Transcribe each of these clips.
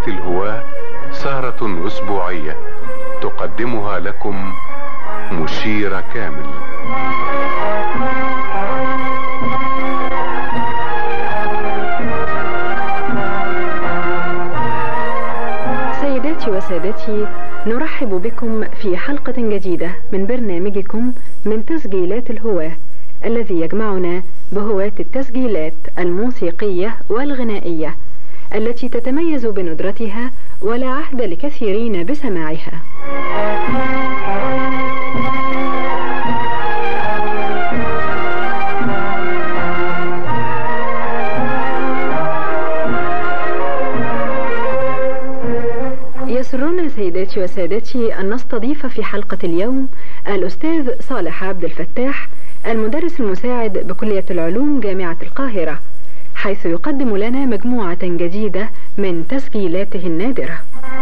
تسجيلات الهواة سهرة أسبوعية تقدمها لكم مشيرة كامل سيداتي وسادتي نرحب بكم في حلقة جديدة من برنامجكم من تسجيلات الهواة الذي يجمعنا بهواة التسجيلات الموسيقية والغنائية التي تتميز بندرتها ولا عهد لكثيرين بسماعها يسرنا سيداتي وسادتي أن نستضيف في حلقة اليوم الأستاذ صالح عبد الفتاح المدرس المساعد بكلية العلوم جامعة القاهرة حيث يقدم لنا مجموعة جديدة من تسجيلاته النادرة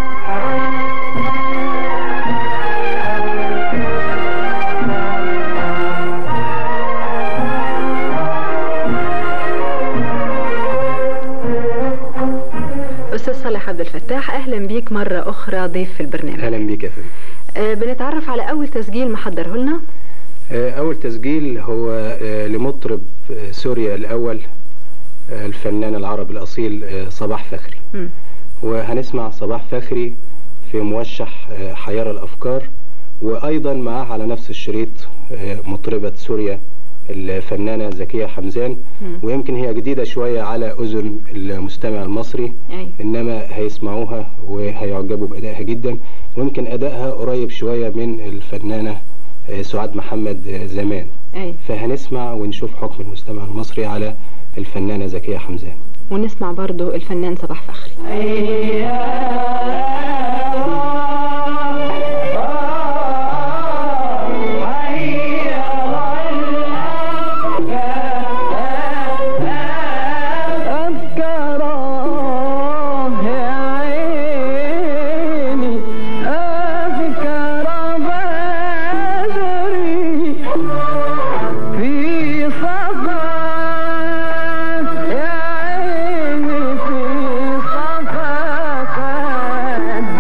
أستاذ صالح عبد الفتاح أهلا بيك مرة أخرى ضيف في البرنامج اهلا بيك يا فندم أه بنتعرف على أول تسجيل محضره لنا آه، اول تسجيل هو آه، لمطرب آه، سوريا الاول آه، الفنان العربي الاصيل آه، صباح فخري مم. وهنسمع صباح فخري في موشح آه، حيار الافكار وايضا معاه على نفس الشريط آه، مطربة سوريا الفنانة زكية حمزان مم. ويمكن هي جديدة شوية على أذن المستمع المصري أي. إنما هيسمعوها وهيعجبوا بأدائها جدا ويمكن أدائها قريب شوية من الفنانة آه، سعاد محمد آه، زمان أي. فهنسمع ونشوف حكم المستمع المصري على الفنانة زكية حمزان ونسمع برضو الفنان صباح فخري أذكره يا عيني أذكر بدري في صفا يا عيني في صفا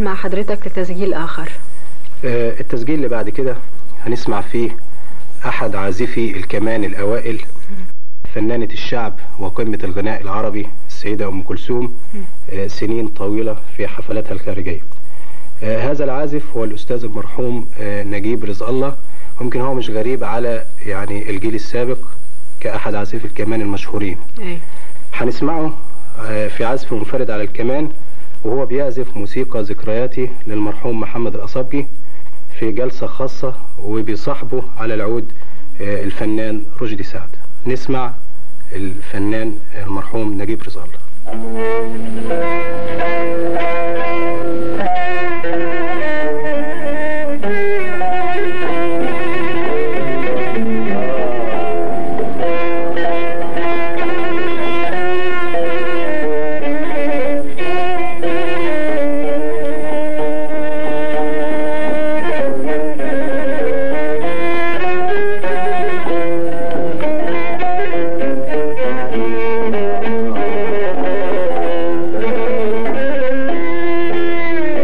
مع حضرتك لتسجيل آخر آه، التسجيل اللي بعد كده هنسمع فيه أحد عازفي الكمان الأوائل فنانة الشعب وقمة الغناء العربي السيدة أم كلثوم آه، سنين طويلة في حفلاتها الخارجية آه، هذا العازف هو الأستاذ المرحوم آه، نجيب رزق الله ممكن هو مش غريب على يعني الجيل السابق كأحد عازفي الكمان المشهورين أي. هنسمعه آه، في عزف منفرد على الكمان وهو بيعزف موسيقى ذكرياتي للمرحوم محمد الأصابجي في جلسة خاصة وبيصاحبه على العود آه، الفنان رشدي سعد نسمع الفنان المرحوم نجيب رزق الله Thank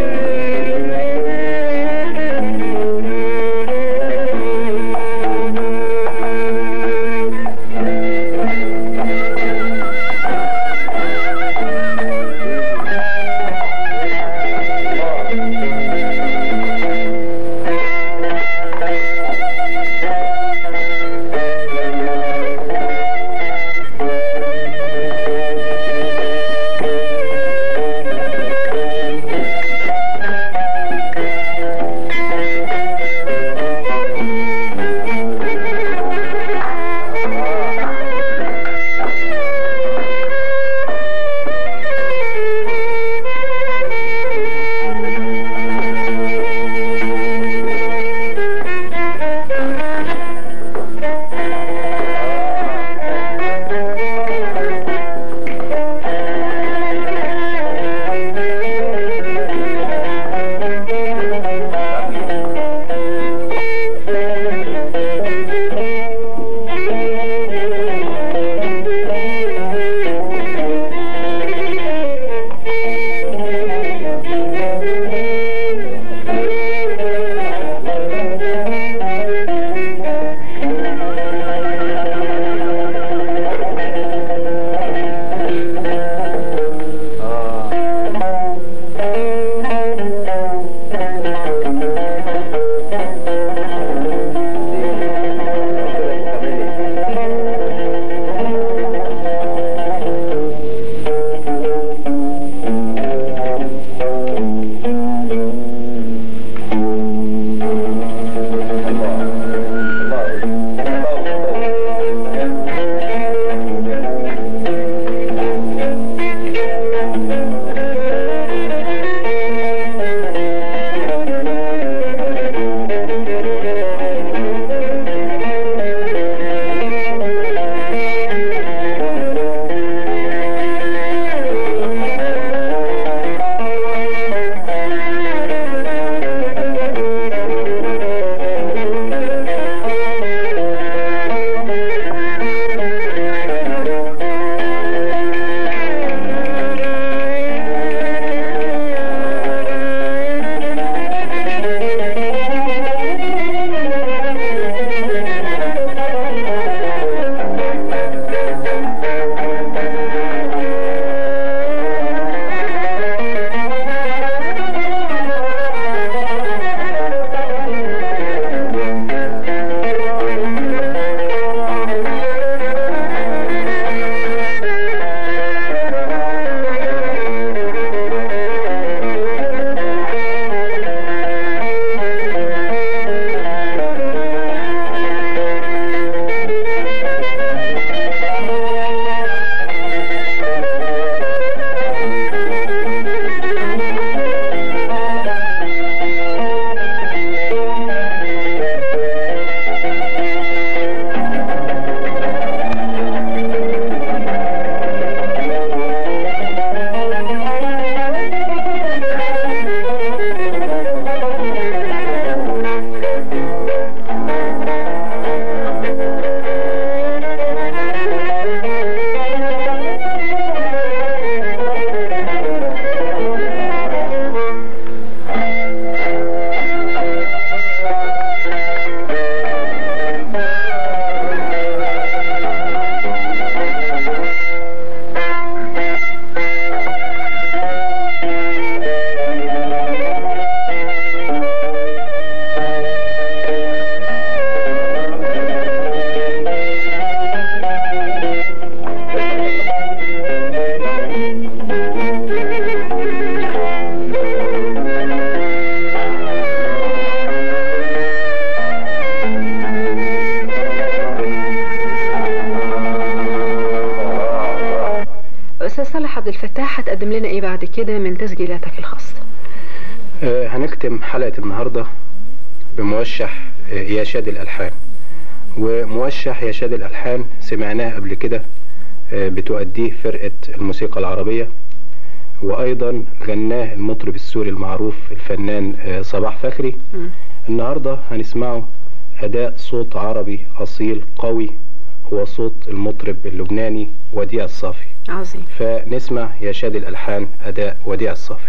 الفتاح هتقدم لنا ايه بعد كده من تسجيلاتك الخاصة آه، هنختم حلقة النهاردة بموشح آه، يا شاد الألحان وموشح يا شاد الألحان سمعناه قبل كده آه، بتؤديه فرقة الموسيقى العربية وأيضا غناه المطرب السوري المعروف الفنان آه، صباح فخري مم. النهاردة هنسمعه أداء صوت عربي أصيل قوي هو صوت المطرب اللبناني وديع الصافي عظيم فنسمع يا شاد الألحان أداء وديع الصافي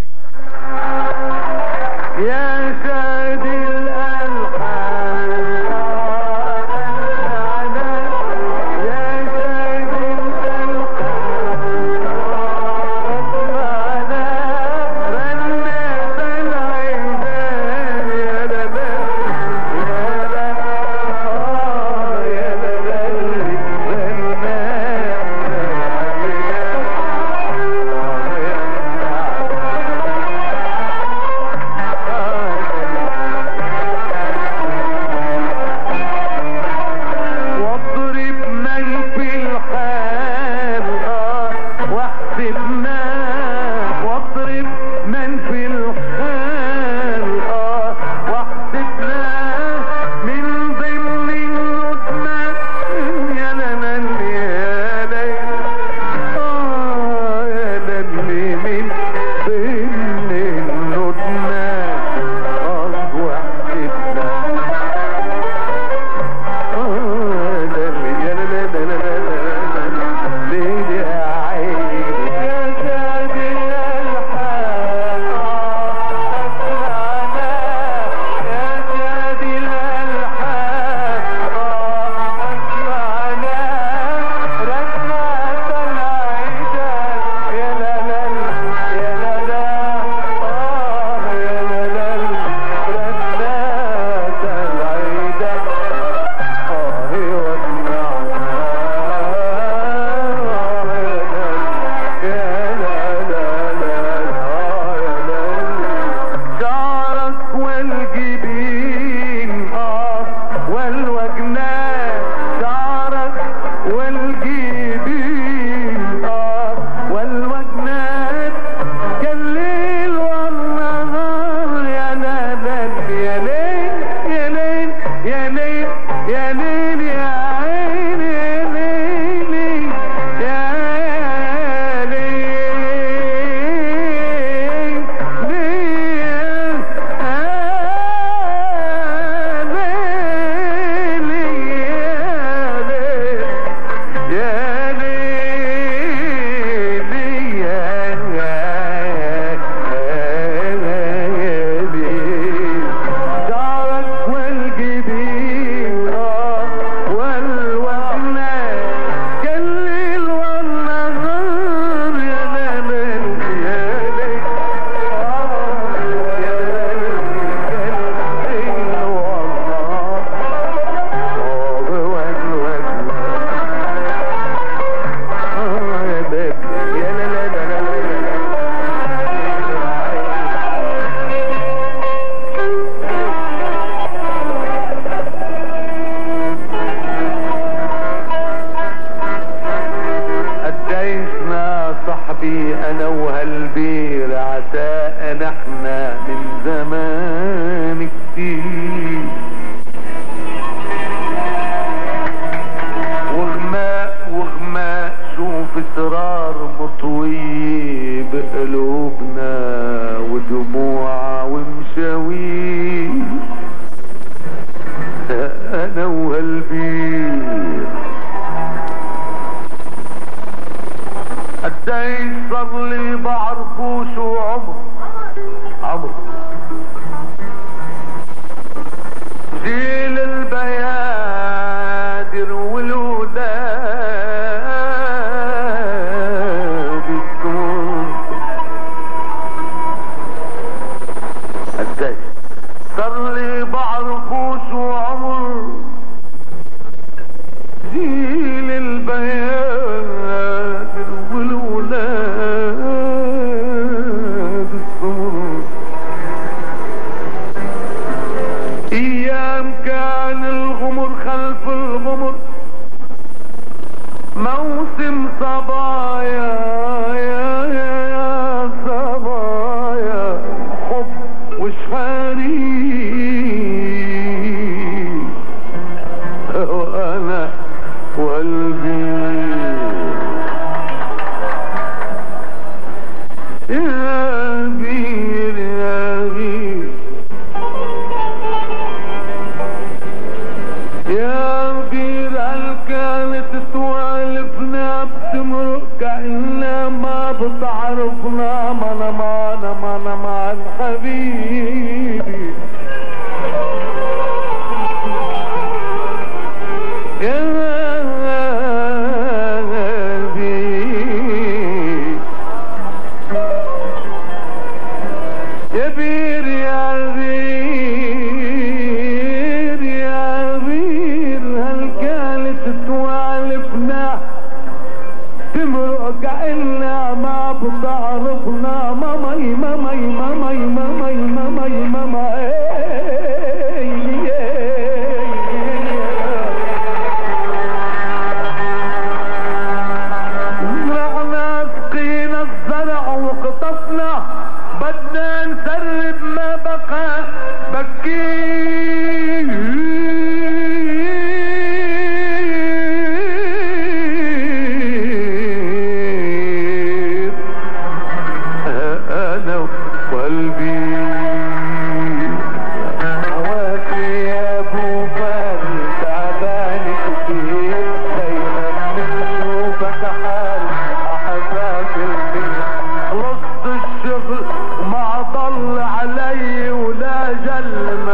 يا شاد الألحان يا شاد الألحان رنت العيدان يا لبن يا لبن يا لبن واضرب من في الحال آه، واحسبنا واضرب من في الحال آه، واحسبنا من ضمن الندمة يا لمن يا ليل آه، يا للي من ضمن الندمة آه، واحسبنا شعرك والجبين اه والوجنات شعرك والجبين اه والوجنات كالليل والنهار يا ليل يا ليل يا ليل يا ليل يا ليل يا عين يا ليل يا ليل شعرك والجبين والوهنات كالليل والنهار يا ليل يا ليل قديسنا صاحبي انا وهالبير عتاء نحنا من زمان كتير وغماء وغماء شوف اسرار مطوي بقلوبنا ودموع ومشاوير انا وهالبير قديش صار لي بعرفه شو عمر عمر جيل البيادر والولاد السمر قديش صار لي بعرفه شو عمر جيل البيادر والولاد السمر ايام كان الغمر خلف الغمر موسم صبايا يا يا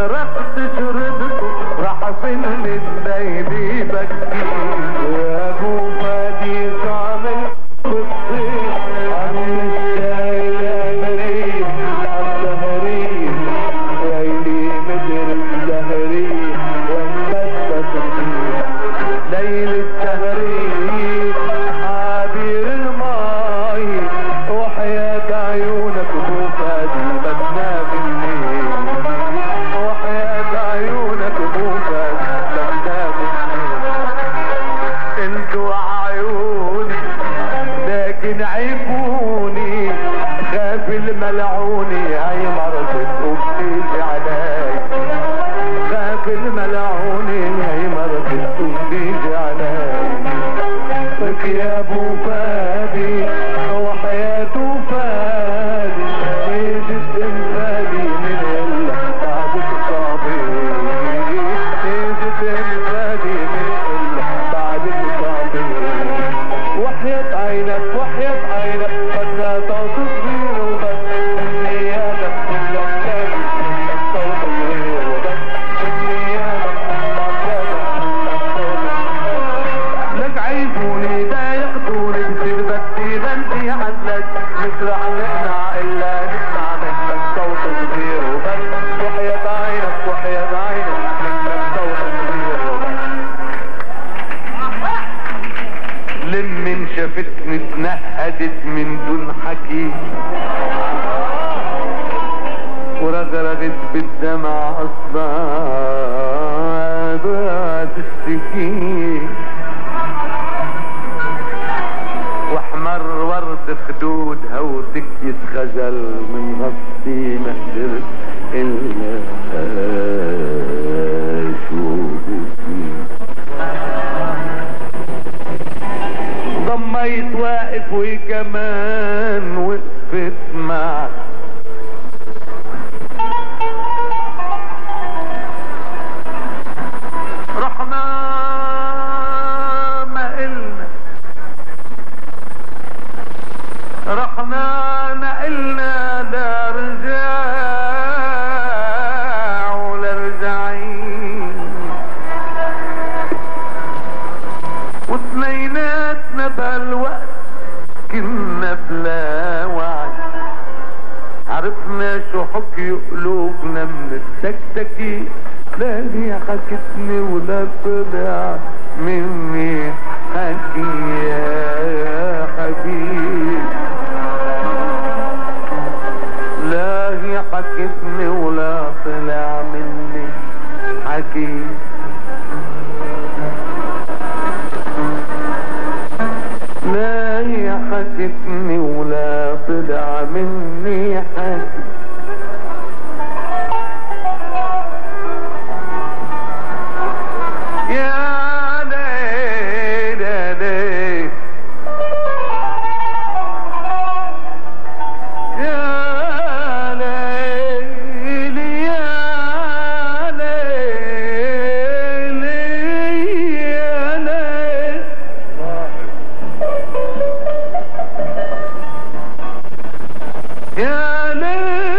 شربت شربت راح فين الليل بكي يا ابو فادي صامل بالصيف عامل الشاي الهري الزهري ويلي مدر الزهري وانبت ليل السهري عابر الماي وحياة عيونك ابو فادي بدنا مني وحياة عيونك ابو فادي بدنا مني انتوا عيوني لكن عيبوني خاف الملعوني هاي مرضت وبتيجي علي خاف الملعوني هاي مرضت وبتيجي علي لك يا ابو فادي وحياته فادي نجد انفادي من الا بعدك صابي نجد انفادي من الا بعدك صابي وحياة عينك وحياة عينك قد لا تصغير وبس نياتك كل أحلامي صوت الغير وبس نياتك لك عيبوني دا ياخدوني بصير بدي غني عنك مش رح نقنع الا نسمع منك صوت صغير وبس وحياة عينك وحياة عينك منك صوت صغير وبس لم من شافتني اتنهدت من دون حكي ورغرغت بالدمع اصبعت السكين واحمر ورد خدودها وسكيت خجل من نفسي ما قدرت الا اشوفك ضميت واقف وكمان وقفت معك رحنا ما قلنا رحنا نقلنا لا رجاع ولا رجعين واثنيناتنا بهالوقت كنا بلا وعي عرفنا شو حكي قلوبنا من التكتكي لا هي حكتني ولا طلع مني حكي يا حبيب لا هي حكتني ولا طلع مني حكي لا هي حكتني ولا طلع مني حكي يا ليل يا ليل يا ليل يا ليل يا ليل يا ليل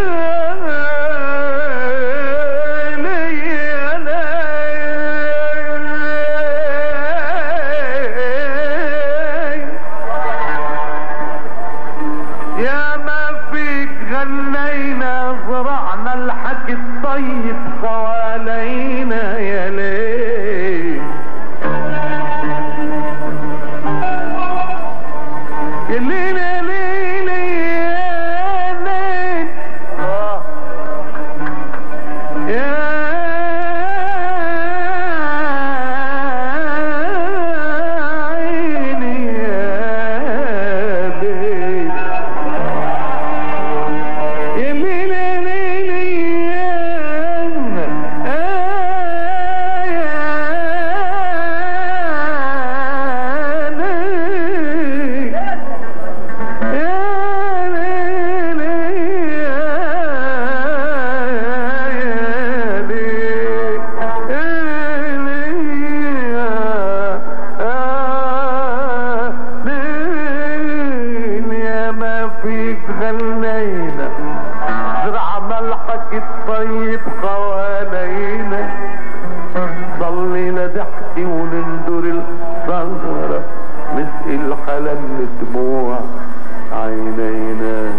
دموع عينينا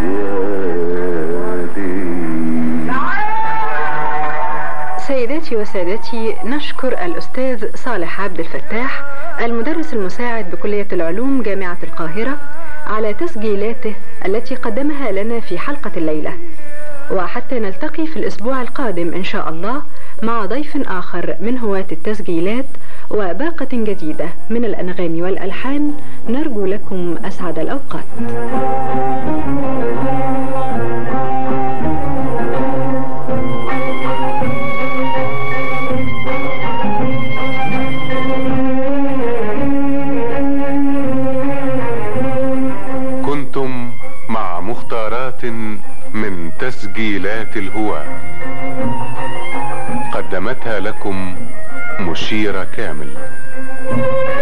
يا دي سيداتي وسادتي نشكر الأستاذ صالح عبد الفتاح المدرس المساعد بكلية العلوم جامعة القاهرة على تسجيلاته التي قدمها لنا في حلقة الليلة وحتى نلتقي في الأسبوع القادم إن شاء الله مع ضيف آخر من هواة التسجيلات وباقة جديدة من الأنغام والألحان نرجو لكم أسعد الأوقات كنتم مع مختارات من تسجيلات الهواة قدمتها لكم مشيرة كامل